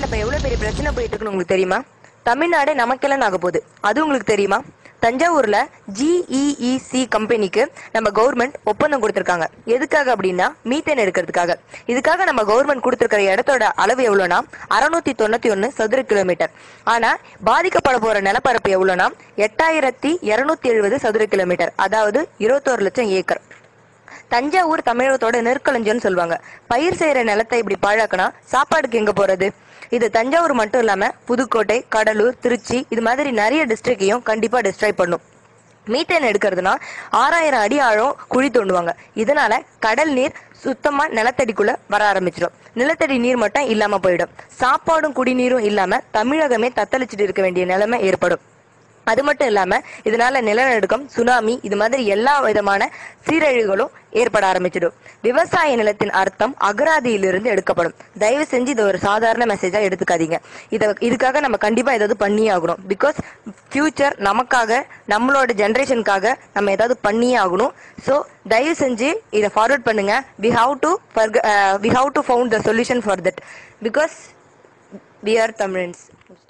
இப்ப எவ்வளவு பெரிய பிரச்சனை போயிட்டு இருக்குன்னு உங்களுக்கு தெரியுமா தமிழ்நாடு நமக்கெல்லாம் ஆக போகுது அது உங்களுக்கு தெரியுமா தஞ்சாவூர்ல ஜிஇஇசி கம்பெனிக்கு நம்ம கவர்மெண்ட் ஒப்பந்தம் கொடுத்திருக்காங்க எதுக்காக அப்படின்னா மீத்தேன் எடுக்கிறதுக்காக இதுக்காக நம்ம கவர்மெண்ட் கொடுத்திருக்கிற இடத்தோட அளவு எவ்வளவுனா அறுநூத்தி தொண்ணூத்தி ஒன்னு சதுர கிலோமீட்டர் ஆனா பாதிக்கப்பட போற நிலப்பரப்பு எவ்வளவுனா எட்டாயிரத்தி இருநூத்தி எழுபது சதுர கிலோமீட்டர் அதாவது இருபத்தோரு லட்சம் ஏக்கர் தஞ்சாவூர் தமிழகத்தோட நெற்களஞ்சியம்னு சொல்லுவாங்க பயிர் செய்யற நிலத்தை இப்படி பாழாக்கினா சாப்பாடுக்கு எங்க போறது இது தஞ்சாவூர் மட்டும் இல்லாம புதுக்கோட்டை கடலூர் திருச்சி இது மாதிரி நிறைய டிஸ்ட்ரிக்டையும் கண்டிப்பா டிஸ்ட்ராய் பண்ணும் மீத்தேன் எடுக்கிறதுனா ஆறாயிரம் அடி ஆழம் குழி தோண்டுவாங்க இதனால கடல் நீர் சுத்தமா நிலத்தடிக்குள்ள வர ஆரம்பிச்சிடும் நிலத்தடி நீர் மட்டும் இல்லாம போயிடும் சாப்பாடும் குடிநீரும் இல்லாம தமிழகமே தத்தளிச்சிட்டு இருக்க வேண்டிய நிலைமை ஏற்படும் அது மட்டும் இல்லாம இதனால நிலநடுக்கம் சுனாமி இது மாதிரி எல்லா விதமான சீரழிவுகளும் ஏற்பட ஆரம்பிச்சிடும் விவசாய நிலத்தின் அர்த்தம் அகராதியிலிருந்து எடுக்கப்படும் தயவு செஞ்சு இதை ஒரு சாதாரண மெசேஜா எடுத்துக்காதீங்க இத இதுக்காக நம்ம கண்டிப்பா ஏதாவது பண்ணியே ஆகணும் பிகாஸ் ஃபியூச்சர் நமக்காக நம்மளோட ஜென்ரேஷனுக்காக நம்ம ஏதாவது பண்ணியே ஆகணும் ஸோ தயவு செஞ்சு இதை ஃபார்வர்ட் பண்ணுங்க we have to we have to found the solution for that because we are Tamizhans